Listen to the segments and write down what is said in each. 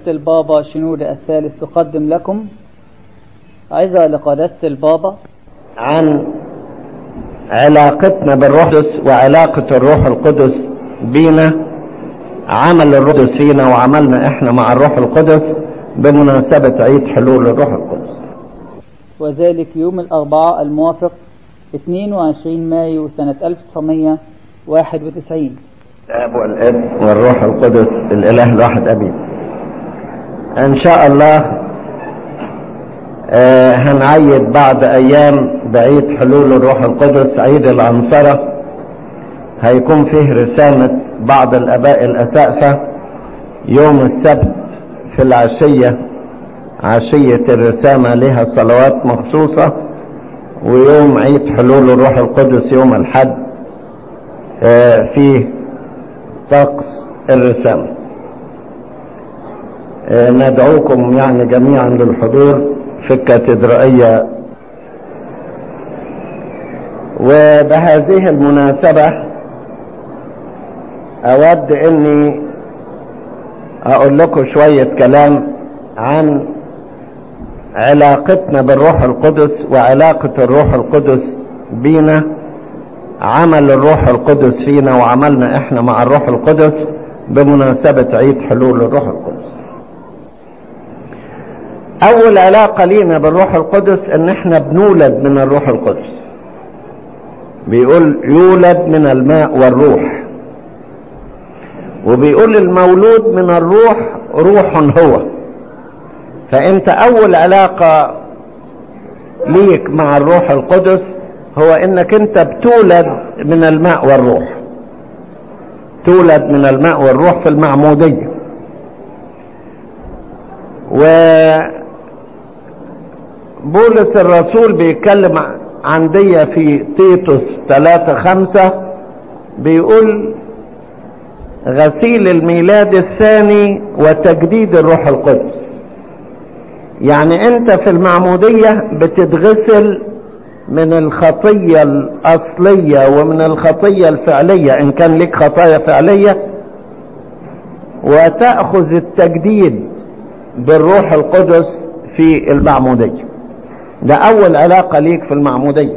البابا شنود الثالث تقدم لكم عظة لقداسة البابا عن علاقتنا بالروح القدس وعلاقة الروح القدس بينا عمل الروح القدس فينا وعملنا احنا مع الروح القدس بمناسبة عيد حلول الروح القدس وذلك يوم الأربعاء الموافق 22 مايو سنة 1991 الاب والابن والروح القدس الاله الواحد امين ان شاء الله آه هنعيد بعد ايام بعيد حلول الروح القدس عيد العنصرة هيكون فيه رسالة بعض الاباء الاسقفة يوم السبت في العشية عشية الرسامة لها صلوات مخصوصة ويوم عيد حلول الروح القدس يوم الحد آه فيه طقس الرسامة آه ندعوكم يعني جميعا للحضور في الكاتدرائية وبهذه المناسبة أود أني أقول لكم شوية كلام عن علاقتنا بالروح القدس وعلاقة الروح القدس بينا عمل الروح القدس فينا وعملنا احنا مع الروح القدس بمناسبة عيد حلول الروح القدس اول علاقة لينا بالروح القدس ان احنا بنولد من الروح القدس بيقول يولد من الماء والروح وبيقول المولود من الروح روح هو فانت اول علاقة ليك مع الروح القدس هو انك انت بتولد من الماء والروح تولد من الماء والروح في المعمودية و بولس الرسول بيتكلم عن دي في تيتوس 3 5 بيقول غسيل الميلاد الثاني وتجديد الروح القدس يعني انت في المعمودية بتتغسل من الخطية الأصلية ومن الخطية الفعلية إن كان لك خطايا فعلية وتأخذ التجديد بالروح القدس في المعمودية ده أول علاقة ليك في المعمودية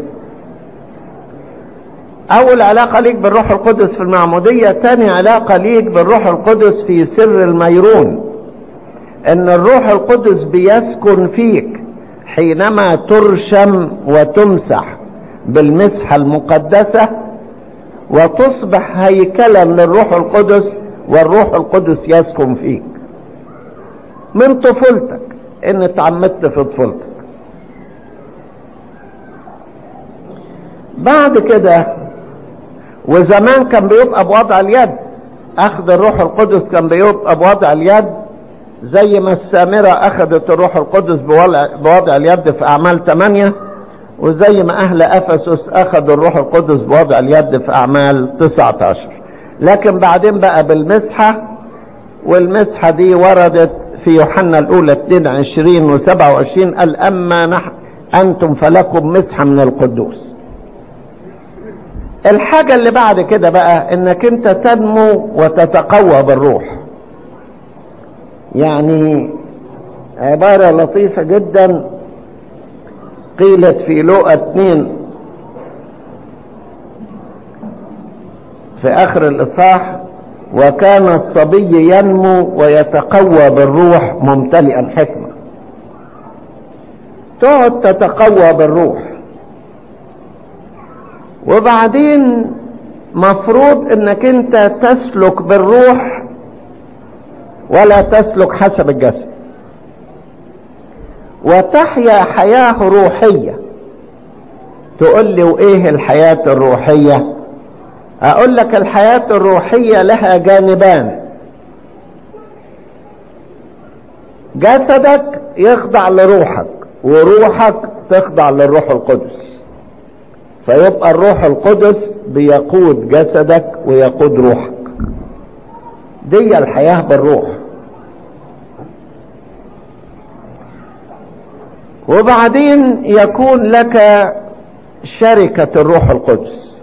أول علاقة ليك بالروح القدس في المعمودية تاني علاقة ليك بالروح القدس في سر الميرون إن الروح القدس بيسكن فيك حينما ترشم وتمسح بالمسحة المقدسة وتصبح هيكلا للروح القدس والروح القدس يسكن فيك من طفولتك ان اتعمدت في طفولتك بعد كده وزمان كان بيبقى بوضع اليد اخذ الروح القدس كان بيبقى بوضع اليد زي ما السامرة أخذت الروح القدس بوضع اليد في أعمال 8 وزي ما أهل أفسس أخذوا الروح القدس بوضع اليد في أعمال 19 لكن بعدين بقى بالمسحة والمسحة دي وردت في يوحنا الأولى 22 و27 قال أما نحن أنتم فلكم مسحة من القدوس الحاجة اللي بعد كده بقى انك انت تنمو وتتقوى بالروح يعني عبارة لطيفة جدا قيلت في لوقا اتنين في اخر الاصحاح وكان الصبي ينمو ويتقوى بالروح ممتلئا حكمة تقعد تتقوى بالروح وبعدين مفروض انك انت تسلك بالروح ولا تسلك حسب الجسد وتحيا حياة روحية تقول لي وايه الحياة الروحية اقول لك الحياة الروحية لها جانبان جسدك يخضع لروحك وروحك تخضع للروح القدس فيبقى الروح القدس بيقود جسدك ويقود روحك دي الحياة بالروح وبعدين يكون لك شركة الروح القدس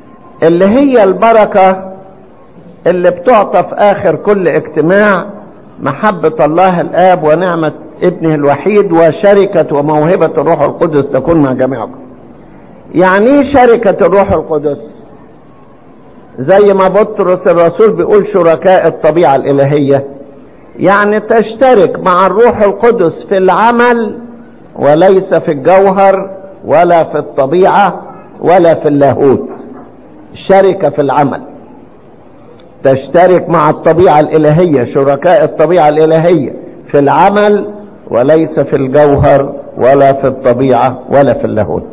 اللي هي البركة اللي بتعطى في آخر كل اجتماع محبة الله الآب ونعمة ابنه الوحيد وشركة وموهبة الروح القدس تكون مع جميعكم يعني ايه شركة الروح القدس زي ما بطرس الرسول بيقول شركاء الطبيعة الإلهية يعني تشترك مع الروح القدس في العمل وليس في الجوهر ولا في الطبيعة ولا في اللاهوت شركة في العمل تشترك مع الطبيعة الإلهية شركاء الطبيعة الإلهية في العمل وليس في الجوهر ولا في الطبيعة ولا في اللاهوت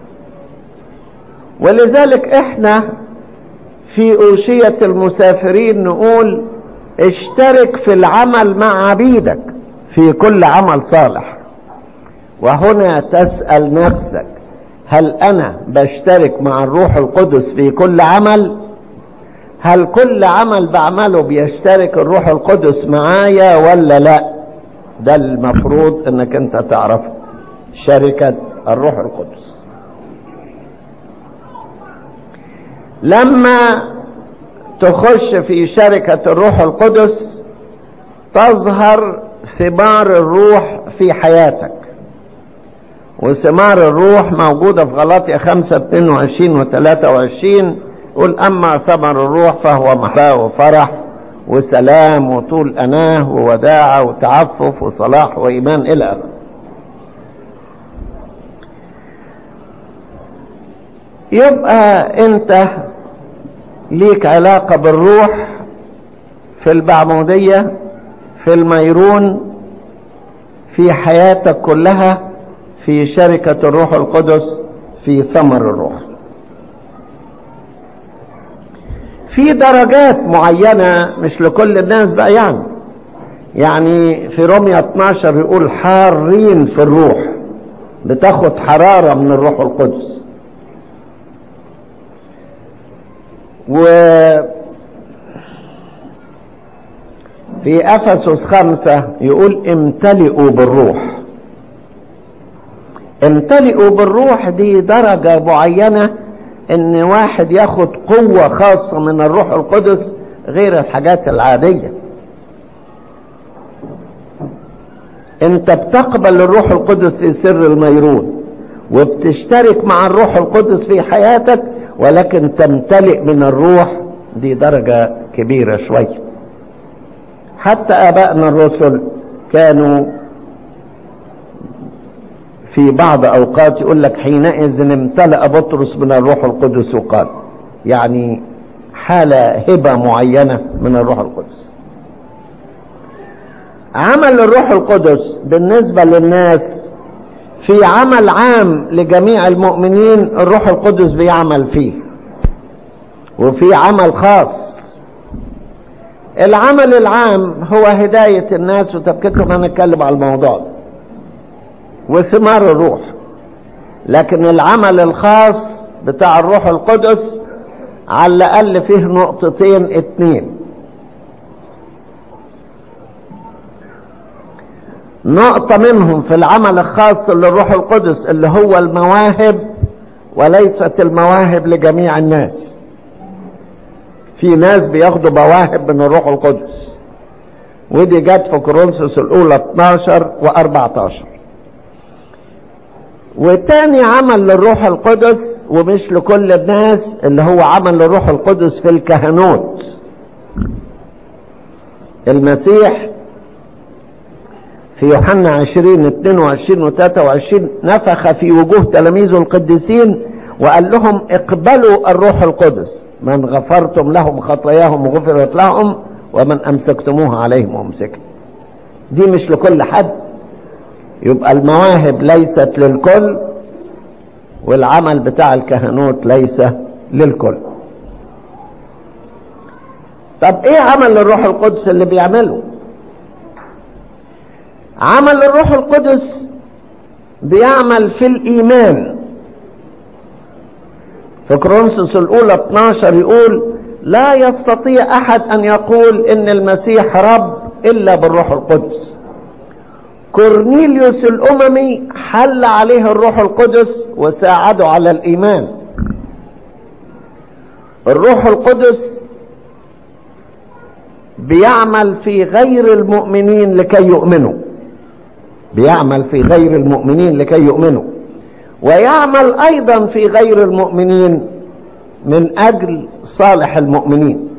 ولذلك احنا في أوشية المسافرين نقول اشترك في العمل مع عبيدك في كل عمل صالح وهنا تسأل نفسك هل أنا بشترك مع الروح القدس في كل عمل هل كل عمل بعمله بيشترك الروح القدس معايا ولا لا ده المفروض انك انت تعرفه شركة الروح القدس لما تخش في شركة الروح القدس تظهر ثمار الروح في حياتك وثمار الروح موجودة في غلاطيا 5 22 و 23 قل أما ثمر الروح فهو محبة وفرح وسلام وطول أناه ووداعة وتعفف وصلاح وإيمان إلى آخره يبقى أنت ليك علاقة بالروح في البعمودية في الميرون في حياتك كلها في شركة الروح القدس في ثمر الروح في درجات معينة مش لكل الناس بقى يعني يعني في رومية 12 يقول حارين في الروح بتاخد حرارة من الروح القدس و في أفسس خمسة يقول امتلئوا بالروح امتلئوا بالروح دي درجة معينة ان واحد ياخد قوة خاصة من الروح القدس غير الحاجات العادية انت بتقبل الروح القدس في سر الميرون وبتشترك مع الروح القدس في حياتك ولكن تمتلئ من الروح دي درجة كبيرة شوية حتى ابائنا الرسل كانوا في بعض اوقات يقول لك حينئذ امتلأ بطرس من الروح القدس وقال يعني حالة هبة معينة من الروح القدس عمل الروح القدس بالنسبة للناس في عمل عام لجميع المؤمنين الروح القدس بيعمل فيه وفي عمل خاص العمل العام هو هداية الناس وتبكتهم هنتكلم على الموضوع ده وثمار الروح لكن العمل الخاص بتاع الروح القدس على الأقل فيه نقطتين اتنين نقطة منهم في العمل الخاص للروح القدس اللي هو المواهب وليست المواهب لجميع الناس في ناس بياخدوا مواهب من الروح القدس ودي جت في كورنثوس الاولى 12 و14 وتاني عمل للروح القدس ومش لكل الناس اللي هو عمل للروح القدس في الكهنوت المسيح في يوحنا 20 22 و 23 نفخ في وجوه تلاميذه القديسين وقال لهم اقبلوا الروح القدس من غفرتم لهم خطاياهم غفرت لهم ومن امسكتموها عليهم وامسكت دي مش لكل حد يبقى المواهب ليست للكل والعمل بتاع الكهنوت ليس للكل طب ايه عمل الروح القدس اللي بيعمله عمل الروح القدس بيعمل في الايمان في كرونسوس الاولى 12 يقول لا يستطيع احد ان يقول ان المسيح رب الا بالروح القدس كورنيليوس الاممي حل عليه الروح القدس وساعده على الايمان الروح القدس بيعمل في غير المؤمنين لكي يؤمنوا بيعمل في غير المؤمنين لكي يؤمنوا ويعمل ايضا في غير المؤمنين من اجل صالح المؤمنين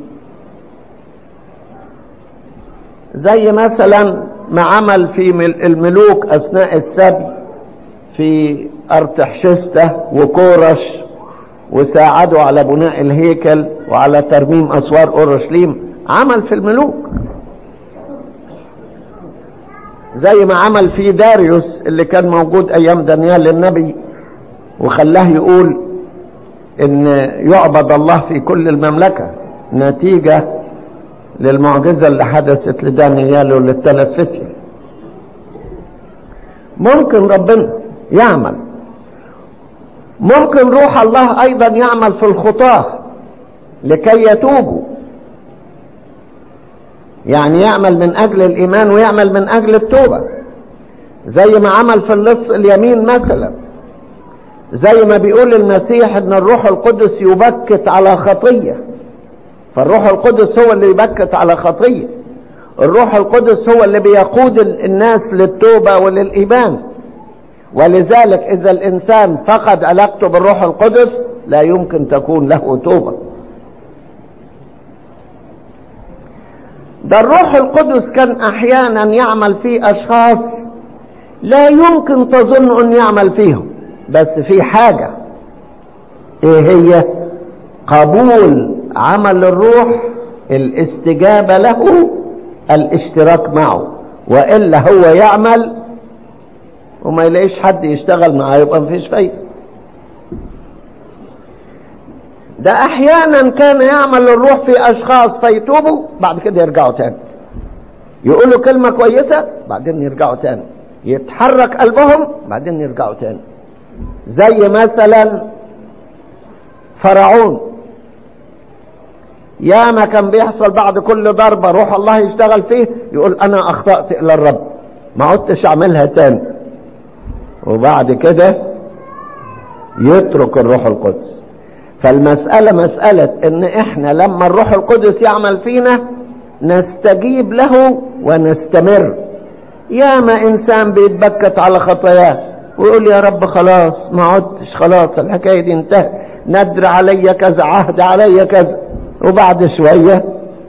زي مثلا ما عمل في الملوك اثناء السبي في ارتحشسته وكورش وساعدوا على بناء الهيكل وعلى ترميم اسوار اورشليم عمل في الملوك زي ما عمل في داريوس اللي كان موجود ايام دانيال النبي وخلاه يقول ان يعبد الله في كل المملكة نتيجة للمعجزة اللي حدثت لدانيال وللثلاث فتية ممكن ربنا يعمل ممكن روح الله ايضا يعمل في الخطاة لكي يتوبوا يعني يعمل من اجل الايمان ويعمل من اجل التوبة زي ما عمل في اللص اليمين مثلا زي ما بيقول المسيح ان الروح القدس يبكت على خطية فالروح القدس هو اللي يبكت على خطية الروح القدس هو اللي بيقود الناس للتوبة وللإيمان ولذلك إذا الإنسان فقد علاقته بالروح القدس لا يمكن تكون له توبة ده الروح القدس كان أحيانا يعمل في أشخاص لا يمكن تظن أن يعمل فيهم بس في حاجة ايه هي قبول عمل الروح الاستجابة له الاشتراك معه وإلا هو يعمل وما يلاقيش حد يشتغل معاه يبقى مفيش فايدة ده احيانا كان يعمل الروح في اشخاص فيتوبوا بعد كده يرجعوا تاني يقولوا كلمة كويسة بعدين يرجعوا تاني يتحرك قلبهم بعدين يرجعوا تاني زي مثلا فرعون ياما كان بيحصل بعد كل ضربة روح الله يشتغل فيه يقول انا اخطأت الى الرب ما عدتش اعملها تاني وبعد كده يترك الروح القدس فالمسألة مسألة ان احنا لما الروح القدس يعمل فينا نستجيب له ونستمر ياما انسان بيتبكت على خطاياه ويقول يا رب خلاص ما عدتش خلاص الحكاية دي انتهت ندر علي كذا عهد علي كذا وبعد شوية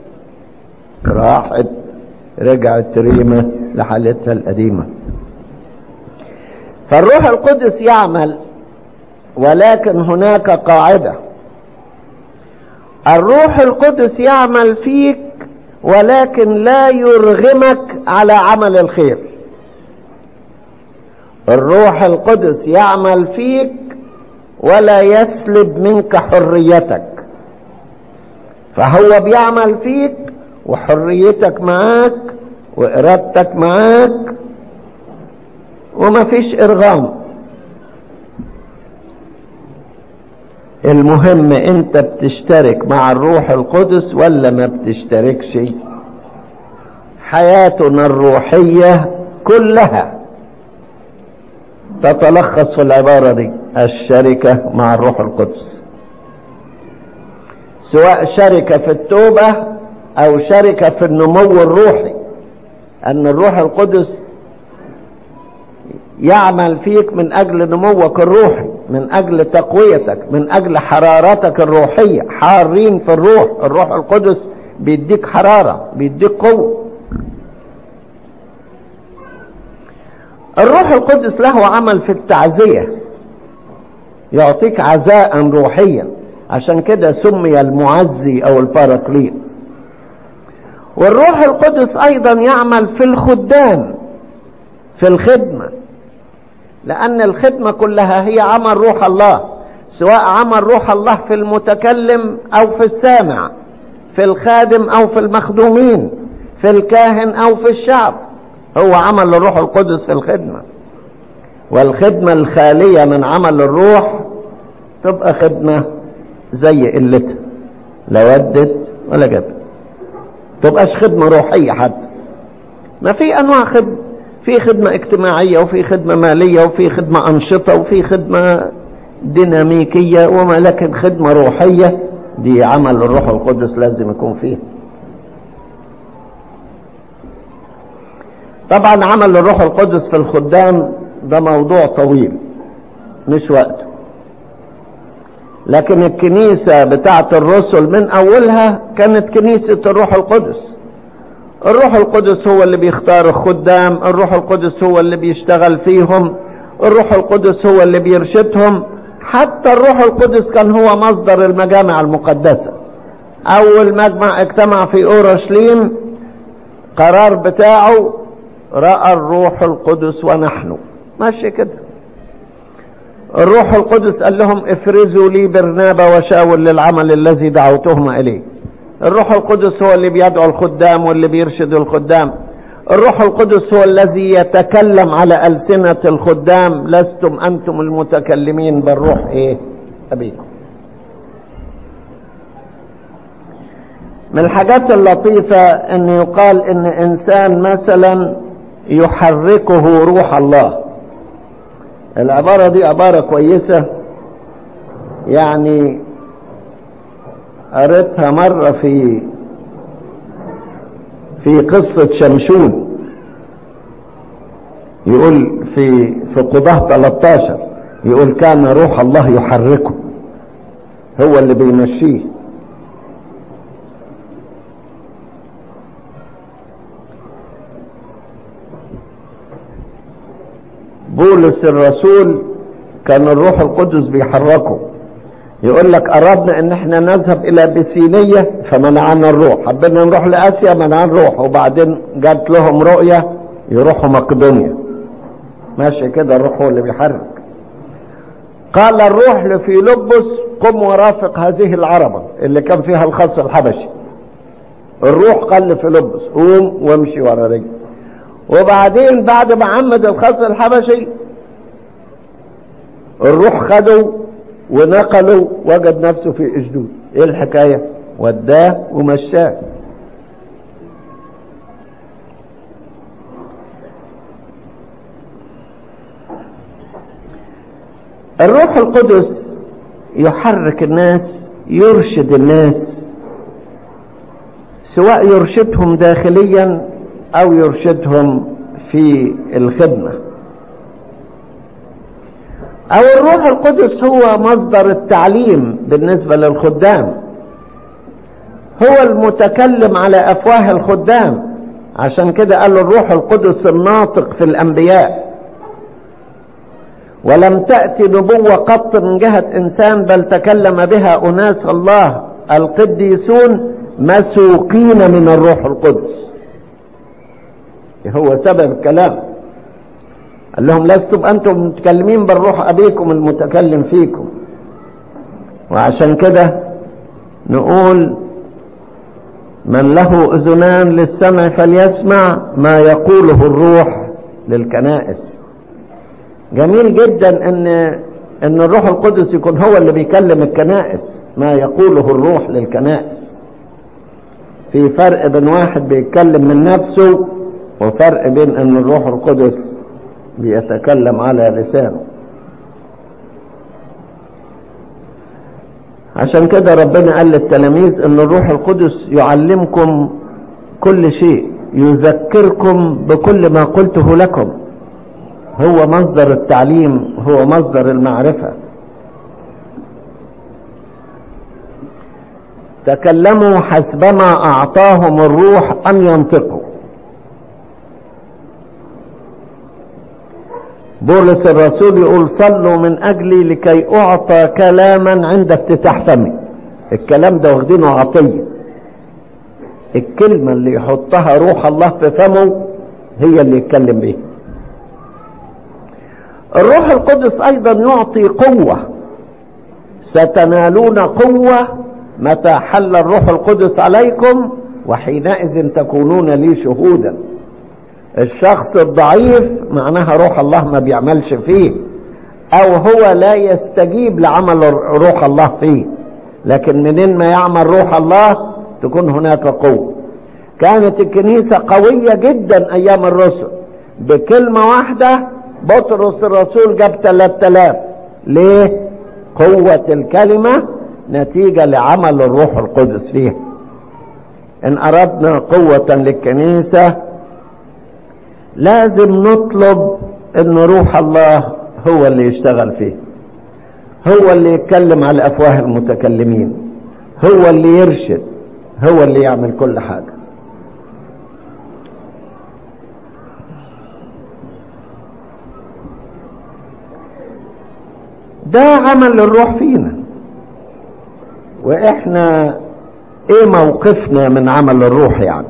راحت رجعت ريمة لحالتها القديمة فالروح القدس يعمل ولكن هناك قاعدة الروح القدس يعمل فيك ولكن لا يرغمك على عمل الخير الروح القدس يعمل فيك ولا يسلب منك حريتك فهو بيعمل فيك وحريتك معاك وارادتك معاك وما فيش ارغام المهم انت بتشترك مع الروح القدس ولا ما بتشتركش حياتنا الروحية كلها تتلخص في العبارة دي الشركة مع الروح القدس سواء شركة في التوبة او شركة في النمو الروحي ان الروح القدس يعمل فيك من اجل نموك الروحي من اجل تقويتك من اجل حرارتك الروحية حارين في الروح الروح القدس بيديك حرارة بيديك قوة الروح القدس له عمل في التعزية يعطيك عزاء روحيا عشان كده سمي المعزي او الباراكليت والروح القدس ايضا يعمل في الخدام في الخدمه لأن الخدمة كلها هي عمل روح الله سواء عمل روح الله في المتكلم أو في السامع في الخادم أو في المخدومين في الكاهن أو في الشعب هو عمل الروح القدس في الخدمة والخدمة الخالية من عمل الروح تبقى خدمة زي قلتها لا ودت ولا جابت تبقاش خدمة روحية حتى ما في أنواع خدمة في خدمة اجتماعية وفي خدمة مالية وفي خدمة أنشطة وفي خدمة ديناميكية وما لكن خدمة روحية دي عمل الروح القدس لازم يكون فيها طبعا عمل الروح القدس في الخدام ده موضوع طويل مش وقته لكن الكنيسة بتاعة الرسل من أولها كانت كنيسة الروح القدس الروح القدس هو اللي بيختار الخدام الروح القدس هو اللي بيشتغل فيهم الروح القدس هو اللي بيرشدهم حتى الروح القدس كان هو مصدر المجامع المقدسة أول مجمع اجتمع في أورشليم قرار بتاعه رأى الروح القدس ونحن ماشي كده الروح القدس قال لهم افرزوا لي برنابا وشاول للعمل الذي دعوتهم إليه الروح القدس هو اللي بيدعو الخدام واللي بيرشد الخدام الروح القدس هو الذي يتكلم على ألسنة الخدام لستم أنتم المتكلمين بالروح إيه أبيكم من الحاجات اللطيفة أن يقال أن إنسان مثلا يحركه روح الله العبارة دي عبارة كويسة يعني قريتها مرة في في قصة شمشون يقول في في قضاة 13 يقول كان روح الله يحركه هو اللي بيمشيه بولس الرسول كان الروح القدس بيحركه يقول لك أردنا ان احنا نذهب الى بسينية فمنعنا الروح حبينا نروح لآسيا منعنا الروح وبعدين جات لهم رؤية يروحوا مقدونيا ماشي كده الروح هو اللي بيحرك قال الروح لفيلبس قم ورافق هذه العربة اللي كان فيها الخص الحبشي الروح قال لفيلبس قوم وامشي ورا رجل وبعدين بعد ما عمد الخص الحبشي الروح خده ونقله وجد نفسه في اشدود ايه الحكايه وداه ومشاه الروح القدس يحرك الناس يرشد الناس سواء يرشدهم داخليا او يرشدهم في الخدمه او الروح القدس هو مصدر التعليم بالنسبة للخدام هو المتكلم على افواه الخدام عشان كده قال الروح القدس الناطق في الانبياء ولم تأتي نبوة قط من جهة انسان بل تكلم بها اناس الله القديسون مسوقين من الروح القدس هو سبب الكلام قال لهم لستم أنتم متكلمين بالروح أبيكم المتكلم فيكم وعشان كده نقول من له أذنان للسمع فليسمع ما يقوله الروح للكنائس جميل جدا ان ان الروح القدس يكون هو اللي بيكلم الكنائس ما يقوله الروح للكنائس في فرق بين واحد بيتكلم من نفسه وفرق بين ان الروح القدس بيتكلم على لسانه عشان كده ربنا قال للتلاميذ ان الروح القدس يعلمكم كل شيء يذكركم بكل ما قلته لكم هو مصدر التعليم هو مصدر المعرفة تكلموا حسبما أعطاهم الروح أن ينطقوا بولس الرسول يقول صلوا من أجلي لكي أعطى كلاما عند افتتاح فمي الكلام ده واخدينه عطية الكلمة اللي يحطها روح الله في فمه هي اللي يتكلم بيها الروح القدس أيضا يعطي قوة ستنالون قوة متى حل الروح القدس عليكم وحينئذ تكونون لي شهودا الشخص الضعيف معناها روح الله ما بيعملش فيه او هو لا يستجيب لعمل روح الله فيه لكن منين ما يعمل روح الله تكون هناك قوة كانت الكنيسة قوية جدا ايام الرسل بكلمة واحدة بطرس الرسول جاب 3000 ليه قوة الكلمة نتيجة لعمل الروح القدس فيها ان اردنا قوة للكنيسة لازم نطلب ان روح الله هو اللي يشتغل فيه هو اللي يتكلم على افواه المتكلمين هو اللي يرشد هو اللي يعمل كل حاجه ده عمل الروح فينا واحنا ايه موقفنا من عمل الروح يعني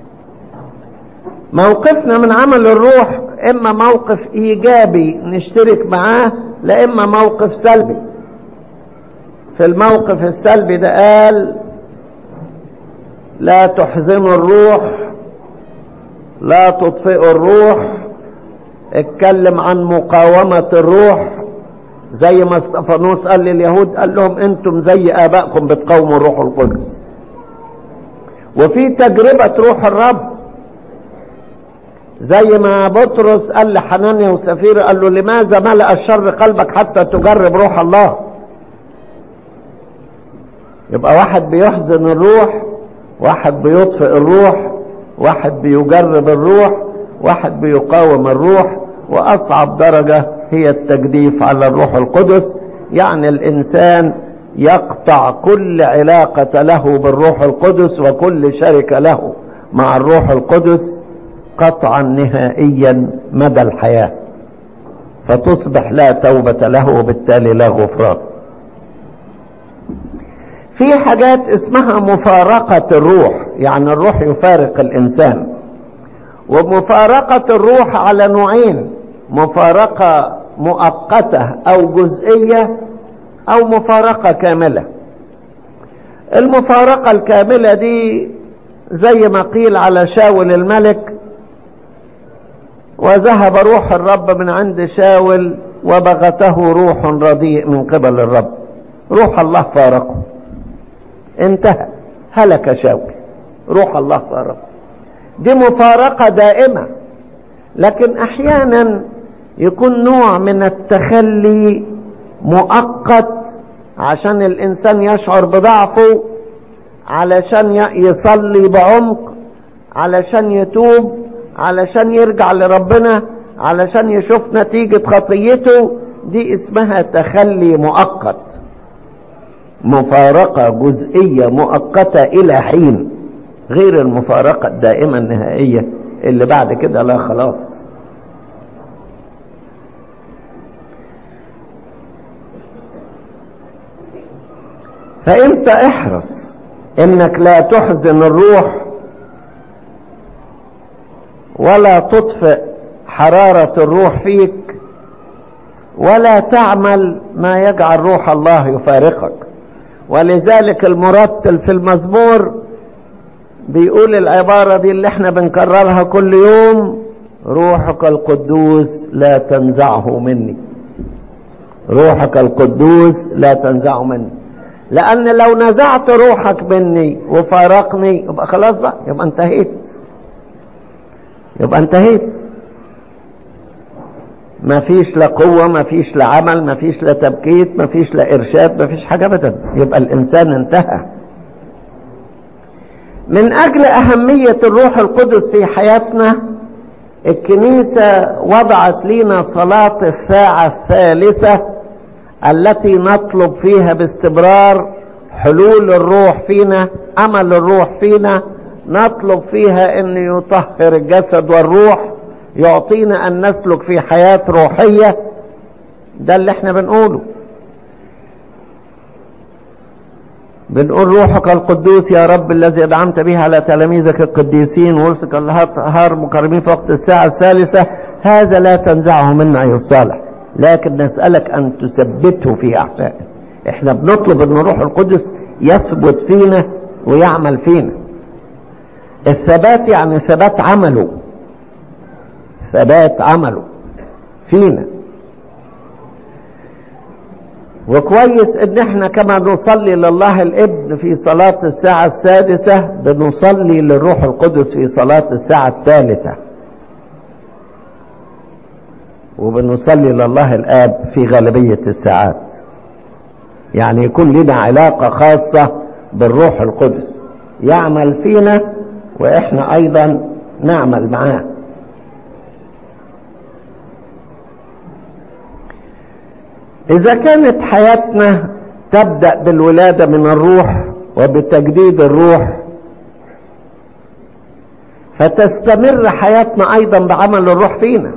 موقفنا من عمل الروح اما موقف ايجابي نشترك معاه لا اما موقف سلبي في الموقف السلبي ده قال لا تحزنوا الروح لا تطفئوا الروح اتكلم عن مقاومة الروح زي ما استفانوس قال لليهود قال لهم انتم زي ابائكم بتقاوموا الروح القدس وفي تجربة روح الرب زي ما بطرس قال لحنانيا وسفير قال له لماذا ملأ الشر قلبك حتى تجرب روح الله يبقى واحد بيحزن الروح واحد بيطفئ الروح واحد بيجرب الروح واحد بيقاوم الروح واصعب درجة هي التجديف على الروح القدس يعني الانسان يقطع كل علاقة له بالروح القدس وكل شركة له مع الروح القدس قطعا نهائيا مدى الحياة فتصبح لا توبة له وبالتالي لا غفران في حاجات اسمها مفارقة الروح يعني الروح يفارق الإنسان ومفارقة الروح على نوعين مفارقة مؤقتة أو جزئية أو مفارقة كاملة المفارقة الكاملة دي زي ما قيل على شاول الملك وذهب روح الرب من عند شاول وبغته روح رديء من قبل الرب روح الله فارقه انتهى هلك شاول روح الله فارقه دي مفارقة دائمة لكن احيانا يكون نوع من التخلي مؤقت عشان الانسان يشعر بضعفه علشان يصلي بعمق علشان يتوب علشان يرجع لربنا علشان يشوف نتيجة خطيته دي اسمها تخلي مؤقت مفارقة جزئية مؤقتة إلى حين غير المفارقة الدائمة النهائية اللي بعد كده لا خلاص فانت احرص انك لا تحزن الروح ولا تطفئ حرارة الروح فيك ولا تعمل ما يجعل روح الله يفارقك ولذلك المرتل في المزمور بيقول العبارة دي اللي احنا بنكررها كل يوم روحك القدوس لا تنزعه مني روحك القدوس لا تنزعه مني لأن لو نزعت روحك مني وفارقني يبقى خلاص بقى يبقى انتهيت يبقى انتهيت ما فيش لا قوة ما فيش لا عمل ما فيش لا تبكيت ما فيش لا إرشاد ما فيش حاجة أبدا يبقى الإنسان انتهى من أجل أهمية الروح القدس في حياتنا الكنيسة وضعت لنا صلاة الساعة الثالثة التي نطلب فيها باستمرار حلول الروح فينا أمل الروح فينا نطلب فيها أن يطهر الجسد والروح يعطينا أن نسلك في حياة روحية ده اللي احنا بنقوله بنقول روحك القدوس يا رب الذي أدعمت به على تلاميذك القديسين ورسك الهار مكرمين في وقت الساعة الثالثة هذا لا تنزعه منا أيها الصالح لكن نسألك أن تثبته في أحفائه احنا بنطلب أن روح القدس يثبت فينا ويعمل فينا الثبات يعني ثبات عمله ثبات عمله فينا وكويس ان احنا كما نصلي لله الابن في صلاة الساعة السادسة بنصلي للروح القدس في صلاة الساعة الثالثة وبنصلي لله الاب في غالبية الساعات يعني يكون لنا علاقة خاصة بالروح القدس يعمل فينا واحنا ايضا نعمل معاه إذا كانت حياتنا تبدأ بالولادة من الروح وبتجديد الروح فتستمر حياتنا أيضا بعمل الروح فينا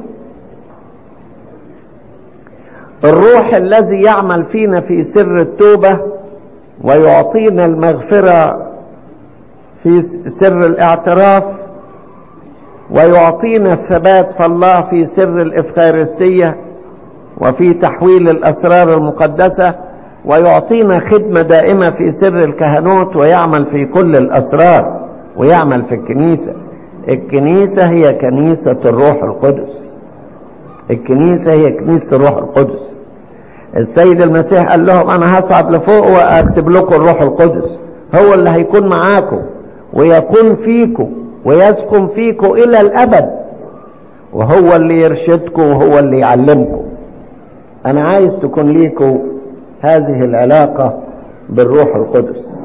الروح الذي يعمل فينا في سر التوبة ويعطينا المغفرة في سر الاعتراف ويعطينا الثبات في الله في سر الإفخارستية وفي تحويل الأسرار المقدسة ويعطينا خدمة دائمة في سر الكهنوت ويعمل في كل الأسرار ويعمل في الكنيسة الكنيسة هي كنيسة الروح القدس الكنيسة هي كنيسة الروح القدس السيد المسيح قال لهم أنا هصعد لفوق وأسيب لكم الروح القدس هو اللي هيكون معاكم ويكون فيكم ويسكن فيكم إلى الأبد وهو اللي يرشدكم وهو اللي يعلمكم أنا عايز تكون ليكم هذه العلاقة بالروح القدس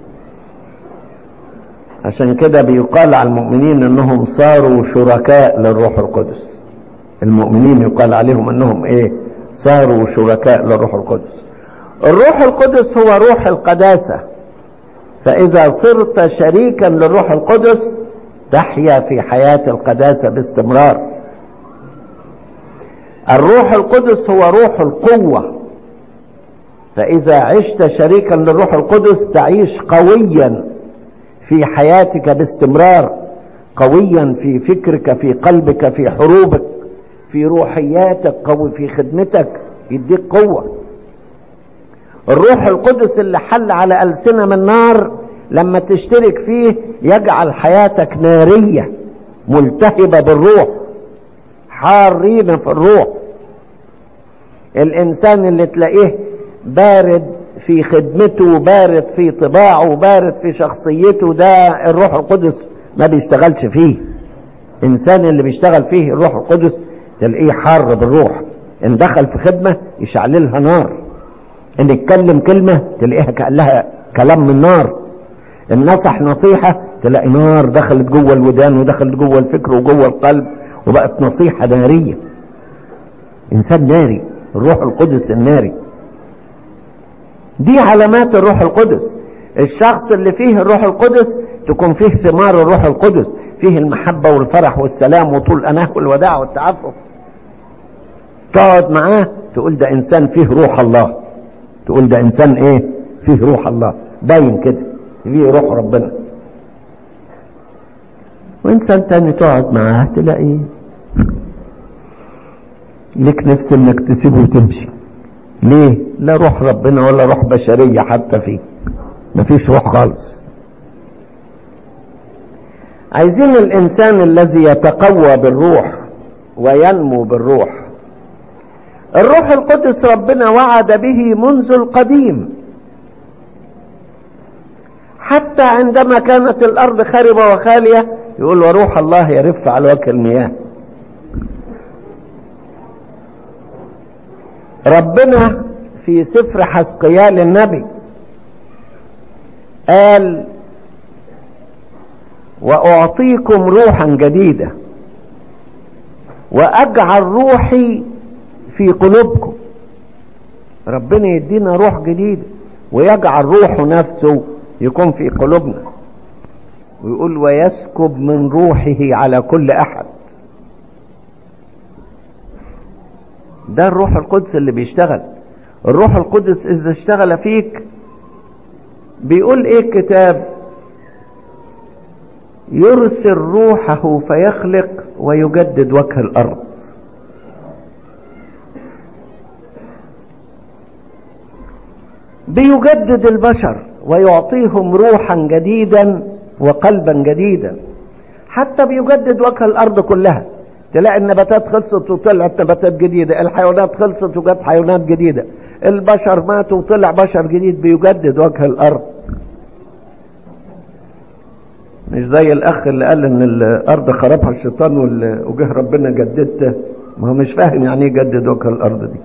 عشان كده بيقال على المؤمنين انهم صاروا شركاء للروح القدس المؤمنين يقال عليهم انهم ايه صاروا شركاء للروح القدس الروح القدس هو روح القداسة فاذا صرت شريكا للروح القدس تحيا في حياة القداسة باستمرار الروح القدس هو روح القوة فإذا عشت شريكا للروح القدس تعيش قويا في حياتك باستمرار قويا في فكرك في قلبك في حروبك في روحياتك قوي في خدمتك يديك قوة الروح القدس اللي حل على ألسنة من نار لما تشترك فيه يجعل حياتك نارية ملتهبة بالروح حارين في الروح الإنسان اللي تلاقيه بارد في خدمته بارد في طباعه بارد في شخصيته ده الروح القدس ما بيشتغلش فيه انسان اللي بيشتغل فيه الروح القدس تلاقيه حار بالروح ان دخل في خدمة يشعللها نار ان يتكلم كلمة تلاقيها كأنها كلام من نار ان نصح نصيحة تلاقي نار دخلت جوه الودان ودخلت جوه الفكر وجوه القلب وبقت نصيحة نارية انسان ناري الروح القدس الناري دي علامات الروح القدس الشخص اللي فيه الروح القدس تكون فيه ثمار الروح القدس فيه المحبة والفرح والسلام وطول الأناه والوداع والتعفف تقعد معاه تقول ده إنسان فيه روح الله تقول ده إنسان إيه فيه روح الله باين كده فيه روح ربنا وإنسان تاني تقعد معاه تلاقيه لك نفس انك تسيبه وتمشي ليه لا روح ربنا ولا روح بشرية حتى فيه مفيش روح خالص عايزين الانسان الذي يتقوى بالروح وينمو بالروح الروح القدس ربنا وعد به منذ القديم حتى عندما كانت الارض خربة وخالية يقول وروح الله يرف على وجه المياه ربنا في سفر حسقيال النبي قال واعطيكم روحا جديدة واجعل روحي في قلوبكم ربنا يدينا روح جديدة ويجعل روحه نفسه يكون في قلوبنا ويقول ويسكب من روحه على كل احد ده الروح القدس اللي بيشتغل الروح القدس اذا اشتغل فيك بيقول ايه الكتاب يرسل روحه فيخلق ويجدد وجه الارض بيجدد البشر ويعطيهم روحا جديدا وقلبا جديدا حتى بيجدد وجه الارض كلها تلاقي النباتات خلصت وطلعت نباتات جديدة الحيوانات خلصت وجت حيوانات جديدة البشر ماتوا وطلع بشر جديد بيجدد وجه الارض مش زي الاخ اللي قال ان الارض خربها الشيطان وجه ربنا جددته ما هو مش فاهم يعني ايه جدد وجه الارض دي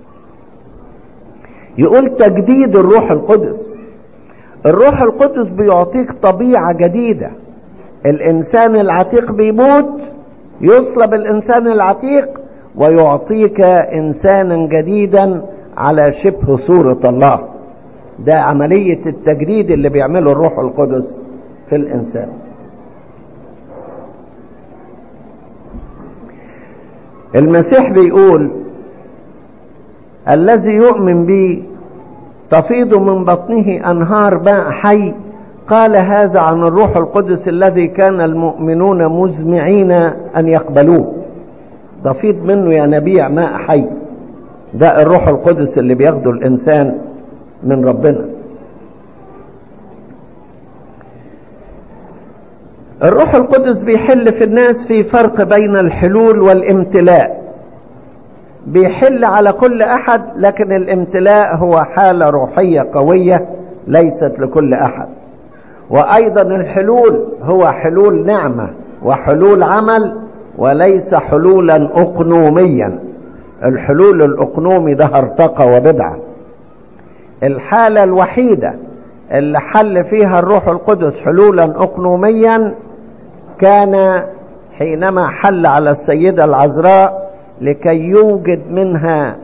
يقول تجديد الروح القدس الروح القدس بيعطيك طبيعة جديدة الانسان العتيق بيموت يصلب الانسان العتيق ويعطيك انسانا جديدا على شبه صورة الله ده عملية التجديد اللي بيعمله الروح القدس في الإنسان المسيح بيقول الذي يؤمن بي تفيض من بطنه أنهار ماء حي قال هذا عن الروح القدس الذي كان المؤمنون مزمعين أن يقبلوه تفيض منه يا نبيع ماء حي ده الروح القدس اللي بياخده الإنسان من ربنا الروح القدس بيحل في الناس في فرق بين الحلول والامتلاء بيحل على كل احد لكن الامتلاء هو حالة روحية قوية ليست لكل احد وايضا الحلول هو حلول نعمة وحلول عمل وليس حلولا اقنوميا الحلول الاقنومي ده هرطقة وبدعة الحالة الوحيدة اللي حل فيها الروح القدس حلولا اقنوميا كان حينما حل على السيدة العذراء لكي يوجد منها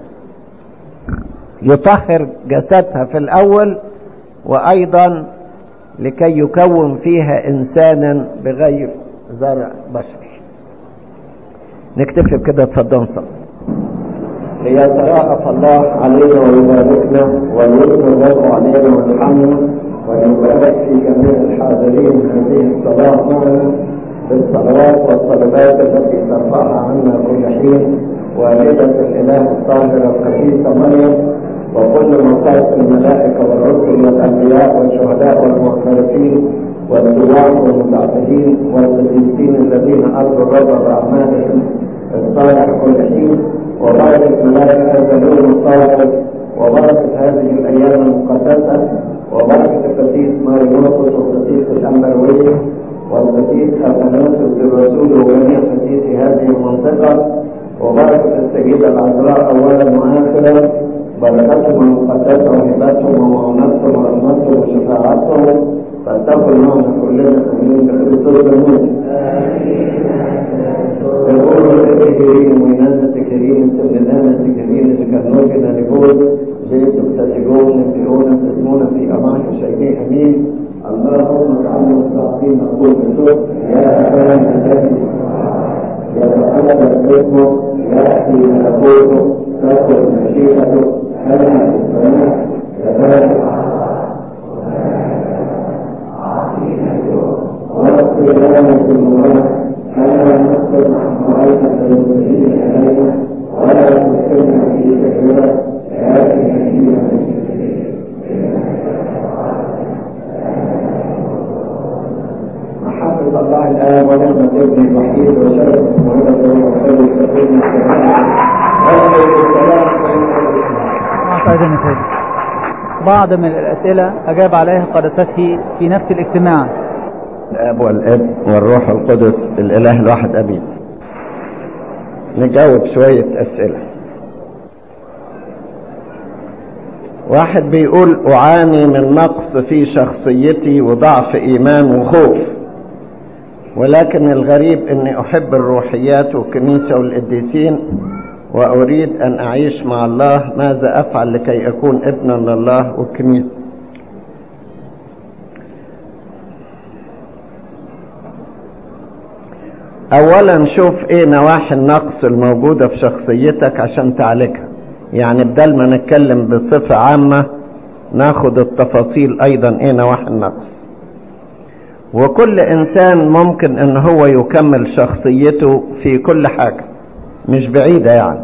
يطهر جسدها في الاول وايضا لكي يكون فيها انسانا بغير زرع بشر نكتفي بكده اتفضل صلى ليتراءف الله علينا ويباركنا وليسر الله علينا ويرحمنا ويبارك في جميع الحاضرين هذه الصلاة معنا بالصلوات والطلبات التي ترفعها عنا كل حين والدة الإله الطاهرة القديسة مريم وكل مصائب الملائكة والرسل والأنبياء والشهداء والمعترفين والسواح والمتعبدين والقديسين الذين أرضوا الرب بأعمالهم الصالح كل حين وبركة ملائكة هذا اليوم الطاهر وبركة هذه الأيام المقدسة وبركة القديس ماريوس والقديس الأمبرويس والقديس أثناسيوس الرسول وجميع قديسي هذه المنطقة وبركة السيدة العذراء أولا وآخرا بركتهم المقدسة وهبتهم ومعونتهم ورحمتهم وشفاعتهم فلتكن معنا كلنا امين بكريستوس الموت يقول الكريم وينانا الكريم السمنانا الكريم لكنوكنا لبود جيسو تتجون نبيون تسمون في أمان شيء أمين اللهم اجعلنا مستعقين نقول بشوف يا أبانا الذي يتقلب اسمه يأتي ملكوته تأخذ مشيئته هذا في السماء كذلك واغفر لنا ذنوبنا كما نغفر مؤلفة المسلمين علينا ولا تدخلنا في تكبيرة لكن فينا محبة الله الآب ونعمة ابن الوحيد وشرف محمد وخير الكريم بعض من الأسئلة أجاب عليها قدسته في نفس الاجتماع الاب والاب والروح القدس الاله الواحد امين نجاوب شوية اسئلة واحد بيقول اعاني من نقص في شخصيتي وضعف ايمان وخوف ولكن الغريب اني احب الروحيات والكنيسة والقديسين واريد ان اعيش مع الله ماذا افعل لكي اكون ابنا لله والكنيسة اولا شوف ايه نواحي النقص الموجودة في شخصيتك عشان تعالجها يعني بدل ما نتكلم بصفة عامة ناخد التفاصيل ايضا ايه نواحي النقص وكل انسان ممكن ان هو يكمل شخصيته في كل حاجة مش بعيدة يعني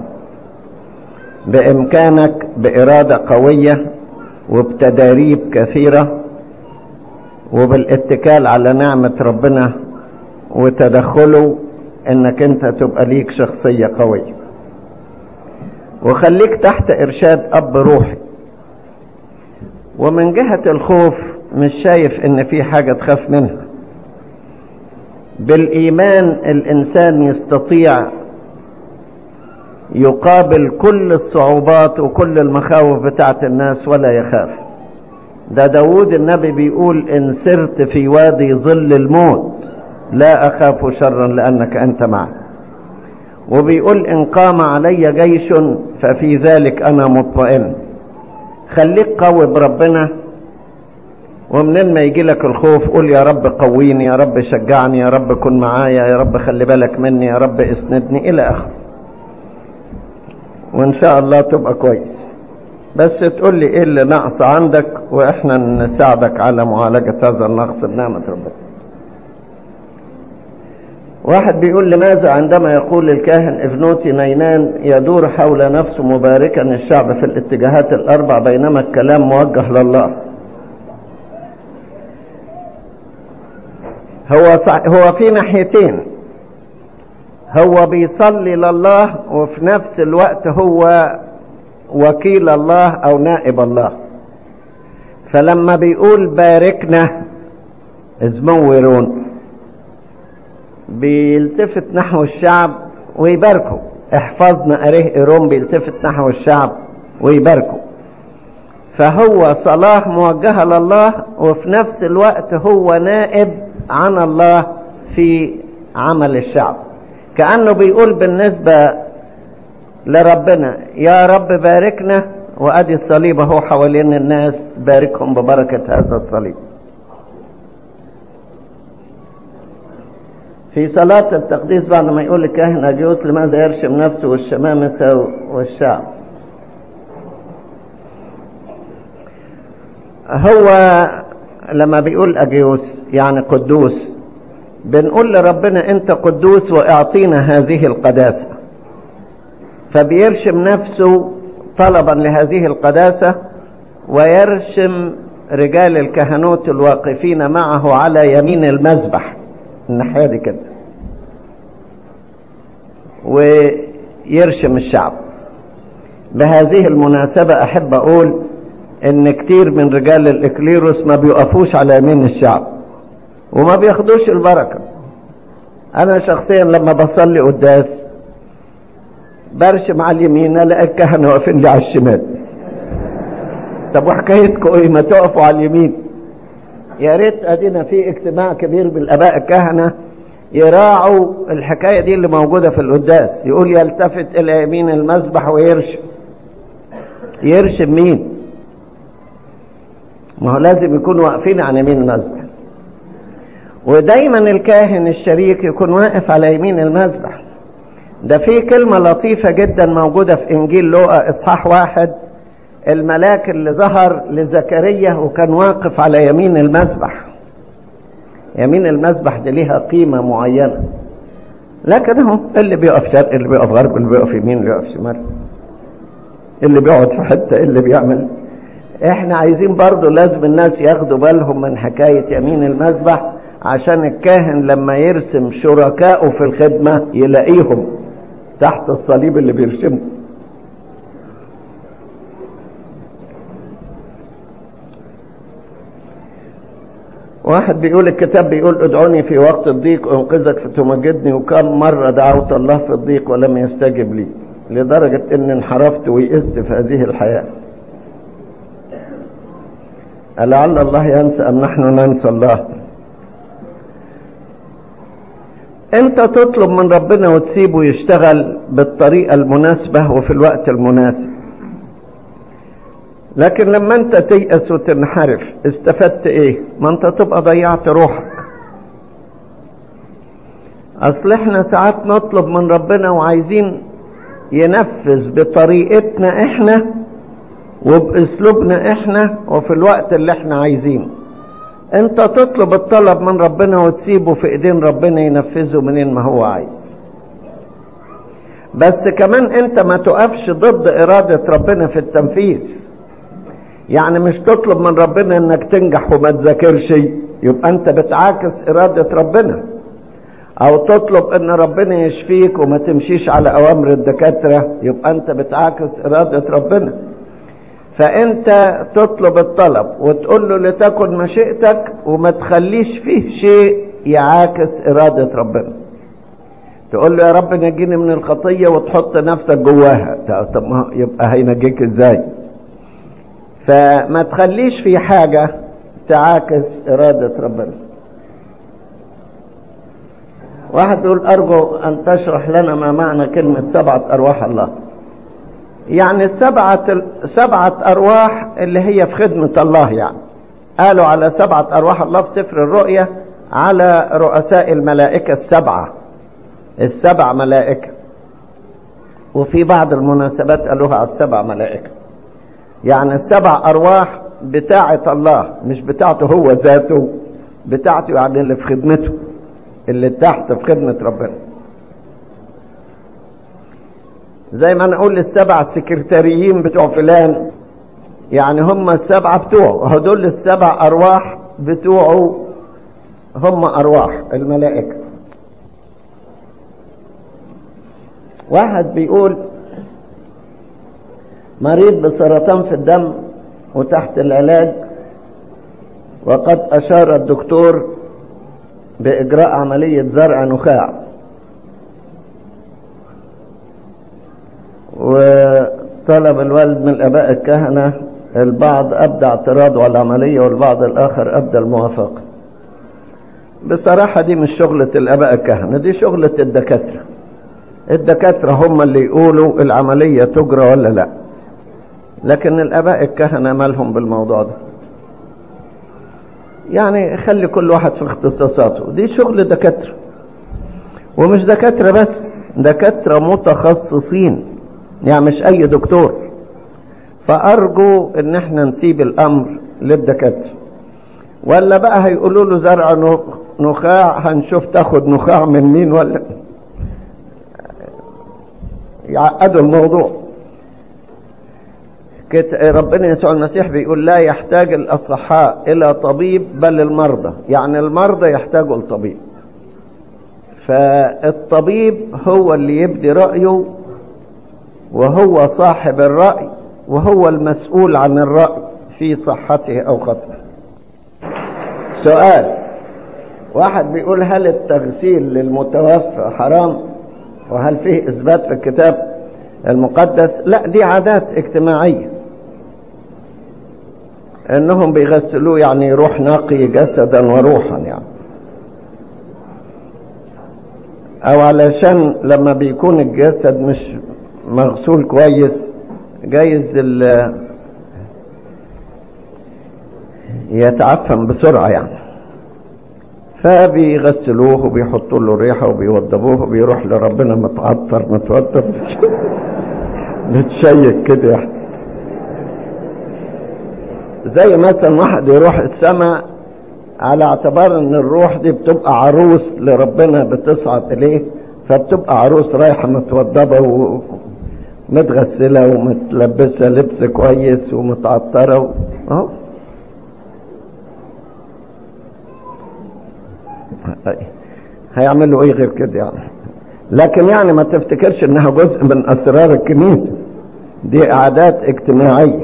بامكانك بارادة قوية وبتداريب كثيرة وبالاتكال على نعمة ربنا وتدخله انك انت تبقى ليك شخصية قوية وخليك تحت ارشاد اب روحي ومن جهة الخوف مش شايف ان في حاجة تخاف منها بالايمان الانسان يستطيع يقابل كل الصعوبات وكل المخاوف بتاعت الناس ولا يخاف ده داود النبي بيقول ان سرت في وادي ظل الموت لا أخاف شرا لأنك أنت معي وبيقول إن قام علي جيش ففي ذلك أنا مطمئن خليك قوي بربنا ومنين ما يجي لك الخوف قول يا رب قويني يا رب شجعني يا رب كن معايا يا رب خلي بالك مني يا رب اسندني إلى آخره وإن شاء الله تبقى كويس بس تقول لي إيه اللي نقص عندك وإحنا نساعدك على معالجة هذا النقص بنعمة ربنا واحد بيقول لماذا عندما يقول الكاهن ابنوتي نينان يدور حول نفسه مباركا الشعب في الاتجاهات الأربع بينما الكلام موجه لله هو هو في ناحيتين هو بيصلي لله وفي نفس الوقت هو وكيل الله او نائب الله فلما بيقول باركنا ازمورون بيلتفت نحو الشعب ويباركوا احفظنا اريه ايرون بيلتفت نحو الشعب ويباركوا فهو صلاة موجهة لله وفي نفس الوقت هو نائب عن الله في عمل الشعب كأنه بيقول بالنسبة لربنا يا رب باركنا وأدي الصليب اهو حوالين الناس باركهم ببركة هذا الصليب في صلاة التقديس بعد ما يقول الكاهن أجيوس لماذا يرشم نفسه والشمامسة والشعب هو لما بيقول أجيوس يعني قدوس بنقول لربنا أنت قدوس وأعطينا هذه القداسة فبيرشم نفسه طلبا لهذه القداسة ويرشم رجال الكهنوت الواقفين معه على يمين المذبح الناحية دي كده ويرشم الشعب بهذه المناسبة أحب أقول إن كتير من رجال الإكليروس ما بيقفوش على يمين الشعب وما بياخدوش البركة أنا شخصيا لما بصلي قداس برشم على اليمين الاقي الكهنه واقفين لي على الشمال طب وحكايتكم ايه ما تقفوا على اليمين يا ريت ادينا في اجتماع كبير بالاباء الكهنه يراعوا الحكايه دي اللي موجوده في القداس يقول يلتفت الى يمين المذبح ويرشم يرشم مين ما هو لازم يكونوا واقفين عن يمين المذبح ودايما الكاهن الشريك يكون واقف على يمين المذبح ده في كلمة لطيفة جدا موجودة في إنجيل لوقا إصحاح واحد الملاك اللي ظهر لزكريا وكان واقف على يمين المذبح يمين المذبح دي ليها قيمة معينة لكن هو اللي بيقف شرق اللي بيقف غرب اللي بيقف يمين اللي بيقف شمال اللي بيقعد في حتة اللي بيعمل احنا عايزين برضو لازم الناس ياخدوا بالهم من حكاية يمين المذبح عشان الكاهن لما يرسم شركائه في الخدمة يلاقيهم تحت الصليب اللي بيرسمه واحد بيقول الكتاب بيقول ادعوني في وقت الضيق انقذك فتمجدني وكم مرة دعوت الله في الضيق ولم يستجب لي لدرجة ان انحرفت ويئست في هذه الحياة لعل الله ينسى ام نحن ننسى الله انت تطلب من ربنا وتسيبه يشتغل بالطريقة المناسبة وفي الوقت المناسب لكن لما انت تيأس وتنحرف استفدت ايه ما انت تبقى ضيعت روحك اصل احنا ساعات نطلب من ربنا وعايزين ينفذ بطريقتنا احنا وباسلوبنا احنا وفي الوقت اللي احنا عايزينه انت تطلب الطلب من ربنا وتسيبه في ايدين ربنا ينفذه منين ما هو عايز بس كمان انت ما تقفش ضد ارادة ربنا في التنفيذ يعني مش تطلب من ربنا انك تنجح وما تذاكرش يبقى انت بتعاكس ارادة ربنا او تطلب ان ربنا يشفيك وما تمشيش على اوامر الدكاترة يبقى انت بتعاكس ارادة ربنا فانت تطلب الطلب وتقول له لتكن مشيئتك وما تخليش فيه شيء يعاكس ارادة ربنا تقول له يا رب نجيني من الخطية وتحط نفسك جواها طب ما يبقى هينجيك ازاي فما تخليش في حاجة تعاكس ارادة ربنا واحد يقول أرجو أن تشرح لنا ما معنى كلمة سبعة أرواح الله يعني سبعة سبعة أرواح اللي هي في خدمة الله يعني قالوا على سبعة أرواح الله في سفر الرؤيا على رؤساء الملائكة السبعة السبع ملائكة وفي بعض المناسبات قالوها على السبع ملائكة يعني السبع أرواح بتاعة الله مش بتاعته هو ذاته بتاعته يعني اللي في خدمته اللي تحت في خدمة ربنا زي ما نقول السبع سكرتاريين بتوع فلان يعني هم السبعة بتوعه هدول السبع أرواح بتوعه هم أرواح الملائكة واحد بيقول مريض بسرطان في الدم وتحت العلاج وقد أشار الدكتور بإجراء عملية زرع نخاع وطلب الوالد من الآباء الكهنة البعض أبدى اعتراضه على العملية والبعض الآخر أبدى الموافقة بصراحة دي مش شغلة الآباء الكهنة دي شغلة الدكاترة الدكاترة هم اللي يقولوا العملية تجرى ولا لا لكن الآباء الكهنة مالهم بالموضوع ده يعني خلي كل واحد في اختصاصاته دي شغل دكاترة ومش دكاترة بس دكاترة متخصصين يعني مش أي دكتور فأرجو إن احنا نسيب الأمر للدكاترة ولا بقى هيقولوا له زرع نخاع هنشوف تاخد نخاع من مين ولا يعقدوا الموضوع ربنا يسوع المسيح بيقول لا يحتاج الأصحاء إلى طبيب بل المرضى يعني المرضى يحتاجوا لطبيب فالطبيب هو اللي يبدي رأيه وهو صاحب الرأي وهو المسؤول عن الرأي في صحته أو خطأه سؤال واحد بيقول هل التغسيل للمتوفى حرام وهل فيه إثبات في الكتاب المقدس لا دي عادات اجتماعية انهم بيغسلوه يعني روح نقي جسدا وروحا يعني او علشان لما بيكون الجسد مش مغسول كويس جايز ال يتعفن بسرعة يعني فبيغسلوه وبيحطوا له ريحة وبيوضبوه وبيروح لربنا متعطر متوتر متشيك كده يعني زي مثلا واحد يروح السماء على اعتبار ان الروح دي بتبقى عروس لربنا بتصعد اليه فبتبقى عروس رايحة متوضبة ومتغسلة ومتلبسة لبس كويس ومتعطرة اهو هيعملوا ايه غير كده يعني لكن يعني ما تفتكرش انها جزء من اسرار الكنيسة دي عادات اجتماعية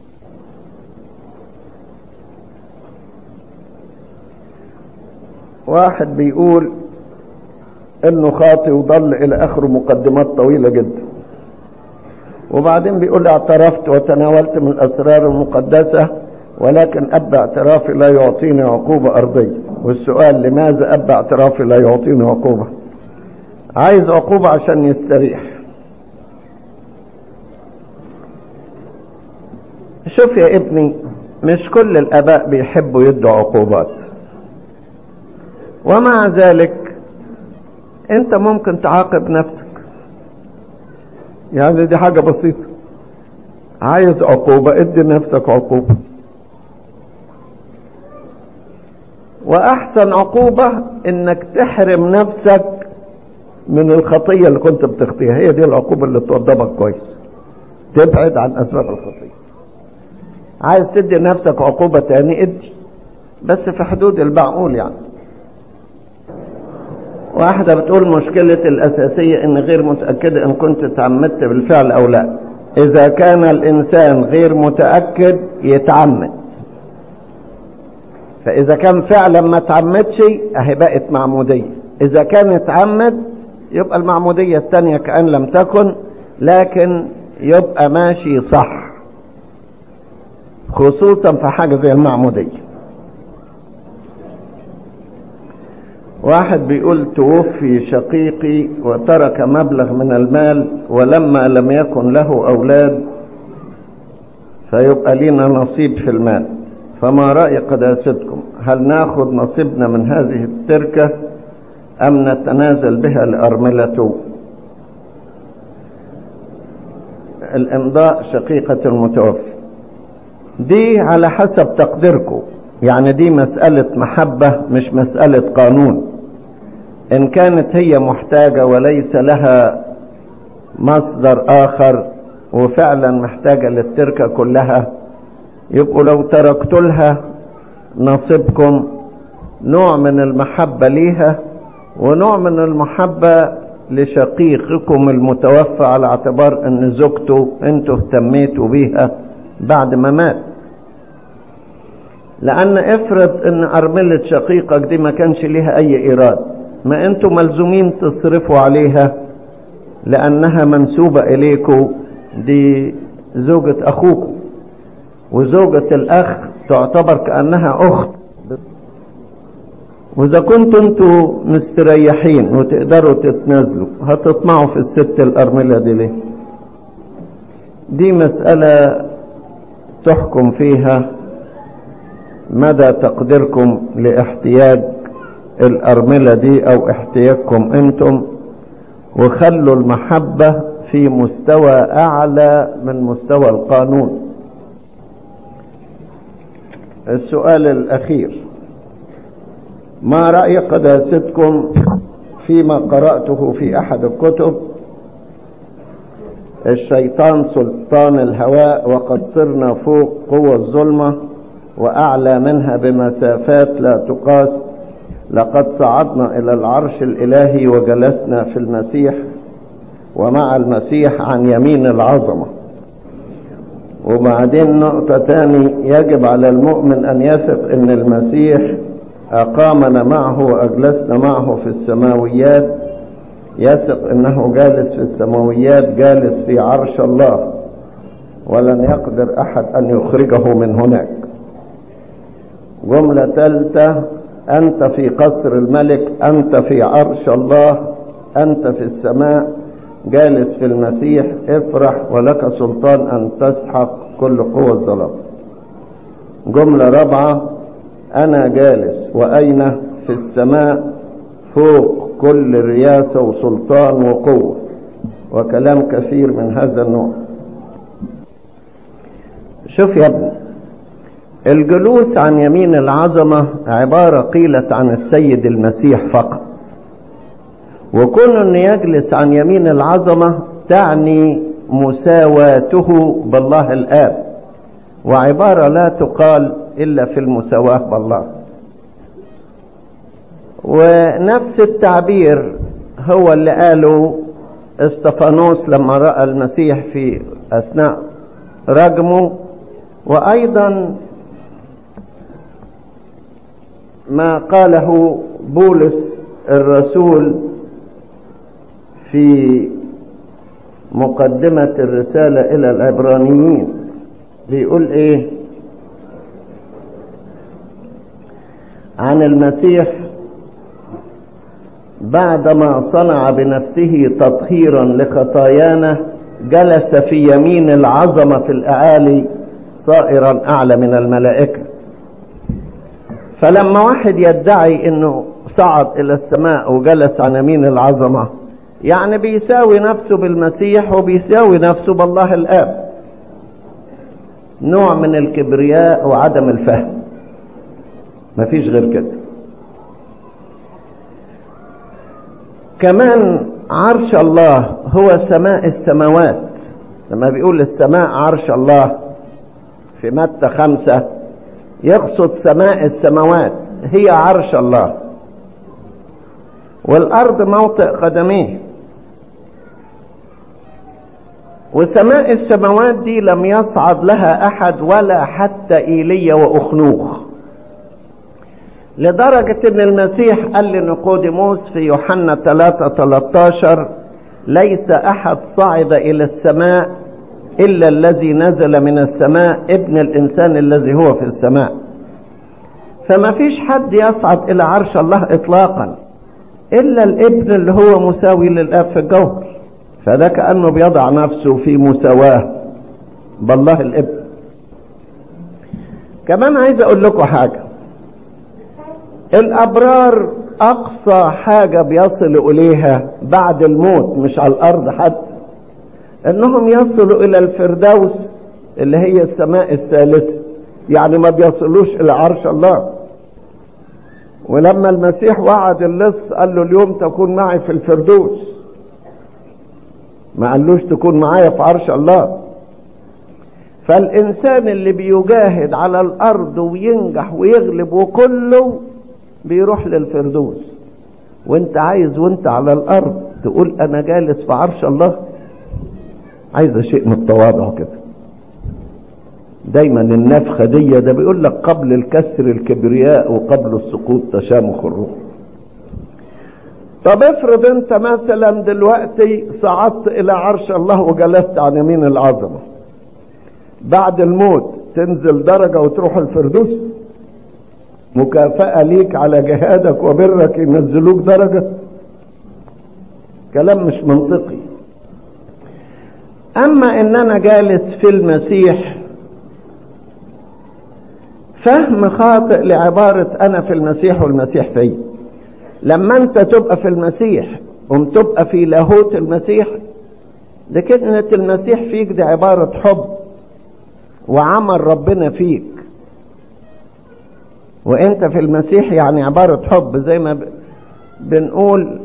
واحد بيقول انه خاطي وضل الى اخره مقدمات طويلة جدا وبعدين بيقول اعترفت وتناولت من الاسرار المقدسة ولكن اب اعترافي لا يعطيني عقوبة ارضية والسؤال لماذا اب اعترافي لا يعطيني عقوبة عايز عقوبة عشان يستريح شوف يا ابني مش كل الاباء بيحبوا يدوا عقوبات ومع ذلك انت ممكن تعاقب نفسك يعني دي حاجة بسيطة عايز عقوبة ادي نفسك عقوبة واحسن عقوبة انك تحرم نفسك من الخطية اللي كنت بتخطيها هي دي العقوبة اللي توضبك كويس تبعد عن اسباب الخطية عايز تدي نفسك عقوبة تاني ادي بس في حدود المعقول يعني واحدة بتقول مشكلة الأساسية إن غير متأكدة إن كنت تعمدت بالفعل أو لا إذا كان الإنسان غير متأكد يتعمد فإذا كان فعلا ما تعمدش أهي بقت معمودية إذا كان اتعمد يبقى المعمودية الثانية كأن لم تكن لكن يبقى ماشي صح خصوصا في حاجة زي المعمودية واحد بيقول توفي شقيقي وترك مبلغ من المال ولما لم يكن له أولاد فيبقى لنا نصيب في المال فما رأي قداستكم هل ناخذ نصيبنا من هذه التركة أم نتنازل بها لأرملته الإمضاء شقيقة المتوفي دي على حسب تقديركم يعني دي مسألة محبة مش مسألة قانون إن كانت هي محتاجة وليس لها مصدر آخر وفعلا محتاجة للتركة كلها يبقوا لو تركت لها نصيبكم نوع من المحبة ليها ونوع من المحبة لشقيقكم المتوفى على اعتبار ان زوجته انتوا اهتميتوا بيها بعد ما مات لان افرض ان ارملة شقيقك دي ما كانش ليها اي ايراد ما انتوا ملزومين تصرفوا عليها لانها منسوبة اليكم دي زوجة اخوكم وزوجة الاخ تعتبر كأنها اخت واذا كنتوا انتوا مستريحين وتقدروا تتنازلوا هتطمعوا في الست الارملة دي ليه دي مسألة تحكم فيها مدى تقديركم لاحتياج الارملة دي او احتياجكم انتم وخلوا المحبة في مستوى اعلى من مستوى القانون السؤال الاخير ما رأي قداستكم فيما قرأته في أحد الكتب الشيطان سلطان الهواء وقد صرنا فوق قوى الظلمة وأعلى منها بمسافات لا تقاس لقد صعدنا إلى العرش الإلهي وجلسنا في المسيح ومع المسيح عن يمين العظمة وبعدين نقطة تاني يجب على المؤمن أن يثق أن المسيح أقامنا معه وأجلسنا معه في السماويات يثق أنه جالس في السماويات جالس في عرش الله ولن يقدر أحد أن يخرجه من هناك جملة ثالثة أنت في قصر الملك أنت في عرش الله أنت في السماء جالس في المسيح افرح ولك سلطان أن تسحق كل قوة الظلام جملة رابعة أنا جالس وأين في السماء فوق كل رياسة وسلطان وقوة وكلام كثير من هذا النوع شوف يا ابني الجلوس عن يمين العظمة عبارة قيلت عن السيد المسيح فقط وكون أن يجلس عن يمين العظمة تعني مساواته بالله الآب وعبارة لا تقال إلا في المساواة بالله ونفس التعبير هو اللي قاله استفانوس لما رأى المسيح في أثناء رجمه وأيضا ما قاله بولس الرسول في مقدمة الرسالة إلى العبرانيين بيقول إيه عن المسيح بعدما صنع بنفسه تطهيرا لخطايانا جلس في يمين العظمة في الأعالي صائرا أعلى من الملائكة فلما واحد يدعي انه صعد الى السماء وجلس عن يمين العظمة يعني بيساوي نفسه بالمسيح وبيساوي نفسه بالله الآب نوع من الكبرياء وعدم الفهم مفيش غير كده كمان عرش الله هو سماء السماوات لما بيقول السماء عرش الله في متى خمسة يقصد سماء السماوات هي عرش الله والأرض موطئ قدميه وسماء السماوات دي لم يصعد لها أحد ولا حتى إيليا وأخنوخ لدرجة ان المسيح قال لنيقوديموس في يوحنا 3 13 ليس احد صعد الى السماء الا الذي نزل من السماء ابن الانسان الذي هو في السماء فما فيش حد يصعد الى عرش الله اطلاقا إلا الابن اللي هو مساوي للأب في الجوهر فده كأنه بيضع نفسه في مساواة بالله الابن كمان عايز أقول لكم حاجة الأبرار أقصى حاجة بيصلوا إليها بعد الموت مش على الأرض حتى إنهم يصلوا إلى الفردوس اللي هي السماء الثالثة يعني ما بيصلوش إلى عرش الله ولما المسيح وعد اللص قال له اليوم تكون معي في الفردوس ما قالوش تكون معايا في عرش الله فالإنسان اللي بيجاهد على الأرض وينجح ويغلب وكله بيروح للفردوس وانت عايز وانت على الأرض تقول أنا جالس في عرش الله عايزة شيء من التواضع كده دايما النفخة دي ده بيقول لك قبل الكسر الكبرياء وقبل السقوط تشامخ الروح طب افرض انت مثلا دلوقتي صعدت الى عرش الله وجلست عن يمين العظمة بعد الموت تنزل درجة وتروح الفردوس مكافأة ليك على جهادك وبرك ينزلوك درجة كلام مش منطقي اما ان انا جالس في المسيح فهم خاطئ لعبارة انا في المسيح والمسيح فيا لما انت تبقى في المسيح وتبقى في لاهوت المسيح ده كلمة المسيح فيك دي عبارة حب وعمل ربنا فيك وانت في المسيح يعني عبارة حب زي ما بنقول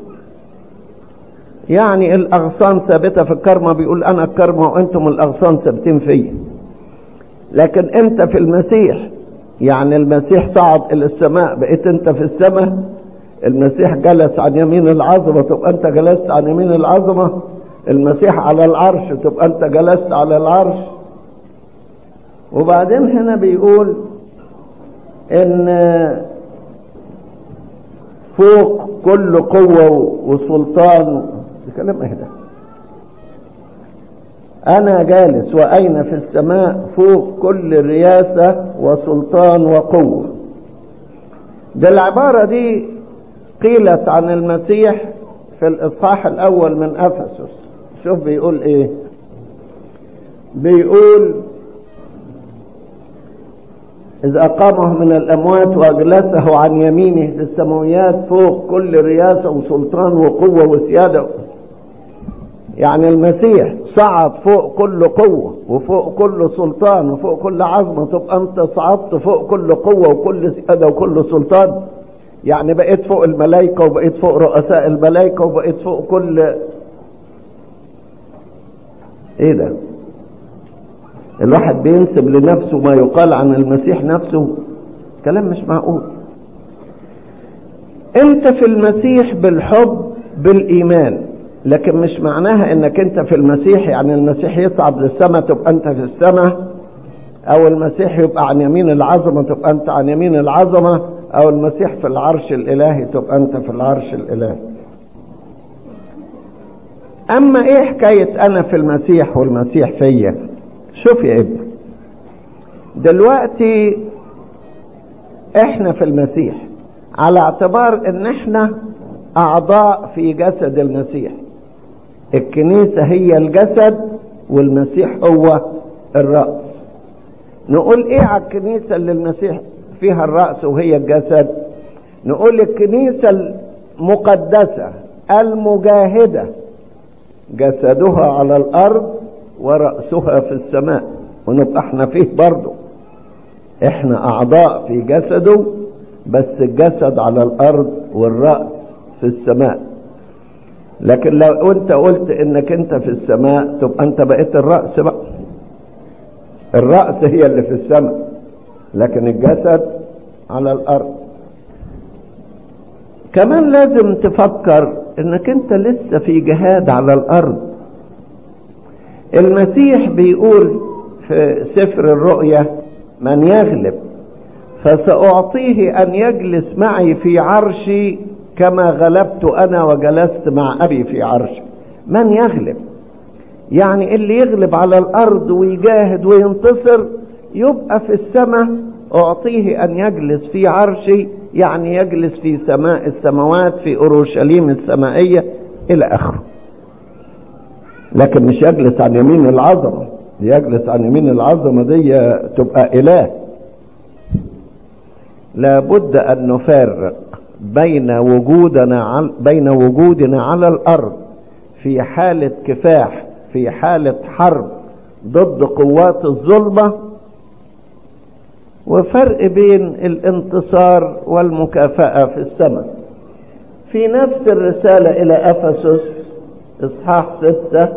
يعني الاغصان ثابته في الكرمه بيقول انا الكرمه وانتم الاغصان ثابتين فيا لكن انت في المسيح يعني المسيح صعد الى السماء بقيت انت في السماء المسيح جلس عن يمين العظمه تبقى انت جلست عن يمين العظمه المسيح على العرش تبقى انت جلست على العرش وبعدين هنا بيقول ان فوق كل قوة وسلطان كلام اهدى انا جالس واين في السماء فوق كل رياسة وسلطان وقوة ده العبارة دي قيلت عن المسيح في الاصحاح الاول من افسس شوف بيقول ايه بيقول إذ أقامه من الأموات وأجلسه عن يمينه في السماويات فوق كل رياسة وسلطان وقوة وسيادة يعني المسيح صعد فوق كل قوة وفوق كل سلطان وفوق كل عظمة تبقى أنت صعدت فوق كل قوة وكل سيادة وكل سلطان يعني بقيت فوق الملائكة وبقيت فوق رؤساء الملائكة وبقيت فوق كل ايه ده الواحد بينسب لنفسه ما يقال عن المسيح نفسه كلام مش معقول انت في المسيح بالحب بالايمان لكن مش معناها انك انت في المسيح يعني المسيح يصعد للسماء تبقى انت في السماء او المسيح يبقى عن يمين العظمه تبقى انت عن يمين العظمه او المسيح في العرش الالهي تبقى انت في العرش الالهي اما ايه حكايه انا في المسيح والمسيح فيا شوف يا ابني دلوقتي احنا في المسيح على اعتبار ان احنا اعضاء في جسد المسيح الكنيسة هي الجسد والمسيح هو الرأس نقول ايه على الكنيسة اللي المسيح فيها الرأس وهي الجسد نقول الكنيسة المقدسة المجاهدة جسدها على الارض ورأسها في السماء ونبقى احنا فيه برضه احنا اعضاء في جسده بس الجسد على الارض والرأس في السماء لكن لو انت قلت انك انت في السماء تبقى انت بقيت الرأس بقى الرأس هي اللي في السماء لكن الجسد على الارض كمان لازم تفكر انك انت لسه في جهاد على الارض المسيح بيقول في سفر الرؤيا من يغلب فسأعطيه أن يجلس معي في عرشي كما غلبت أنا وجلست مع أبي في عرشي من يغلب يعني اللي يغلب على الأرض ويجاهد وينتصر يبقى في السماء أعطيه أن يجلس في عرشي يعني يجلس في سماء السماوات في أورشليم السمائية إلى آخره لكن مش يجلس عن يمين العظمة يجلس عن يمين العظمة دي تبقى إله لابد أن نفرق بين وجودنا على بين وجودنا على الأرض في حالة كفاح في حالة حرب ضد قوات الظلمة وفرق بين الانتصار والمكافأة في السماء في نفس الرسالة إلى أفسس إصحاح ستة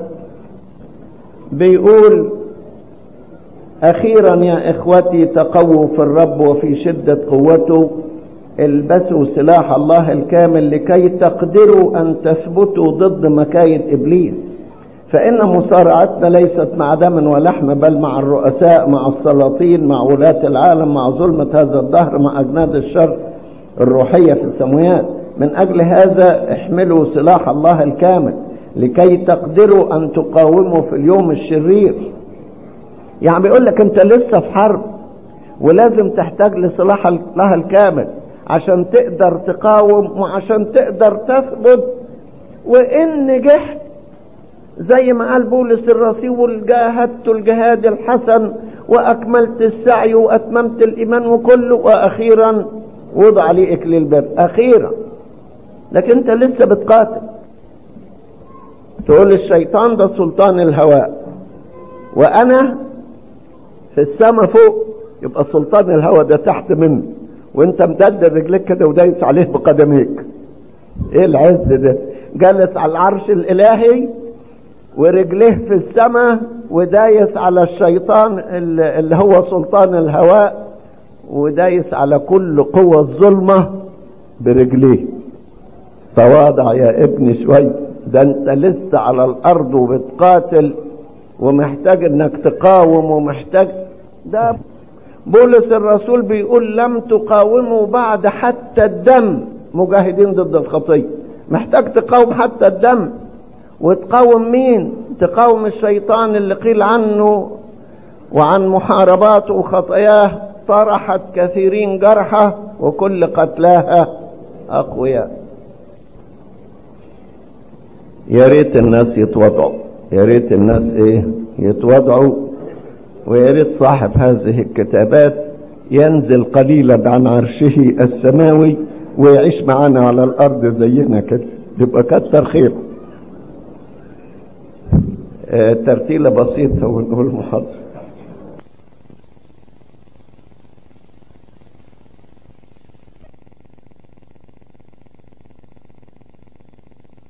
بيقول أخيرا يا إخوتي تقووا في الرب وفي شدة قوته البسوا سلاح الله الكامل لكي تقدروا أن تثبتوا ضد مكايد إبليس فإن مصارعتنا ليست مع دم ولحم بل مع الرؤساء مع السلاطين مع ولاة العالم مع ظلمة هذا الدهر مع أجناد الشر الروحية في السماوات من أجل هذا احملوا سلاح الله الكامل لكي تقدروا أن تقاوموا في اليوم الشرير يعني بيقول لك أنت لسه في حرب ولازم تحتاج لسلاح الله الكامل عشان تقدر تقاوم وعشان تقدر تثبت وإن نجحت زي ما قال بولس الرسول جاهدت الجهاد الحسن وأكملت السعي وأتممت الإيمان وكله وأخيرا وضع لي إكليل البر أخيرا لكن أنت لسه بتقاتل تقول الشيطان ده سلطان الهواء وأنا في السماء فوق يبقى سلطان الهواء ده تحت منه وانت مدد رجليك كده ودايس عليه بقدميك ايه العز ده جالس على العرش الالهي ورجليه في السماء ودايس على الشيطان اللي هو سلطان الهواء ودايس على كل قوة الظلمة برجليه تواضع يا ابني شوي ده انت لسه على الارض وبتقاتل ومحتاج انك تقاوم ومحتاج ده بولس الرسول بيقول لم تقاوموا بعد حتى الدم مجاهدين ضد الخطية محتاج تقاوم حتى الدم وتقاوم مين تقاوم الشيطان اللي قيل عنه وعن محارباته وخطاياه طرحت كثيرين جرحى وكل قتلاها أقوياء يا ريت الناس يتوضعوا يا ريت الناس ايه يتوضعوا ويا ريت صاحب هذه الكتابات ينزل قليلا عن عرشه السماوي ويعيش معانا على الارض زينا كده يبقى كتر خير آه ترتيلة بسيطة ونقول محاضرة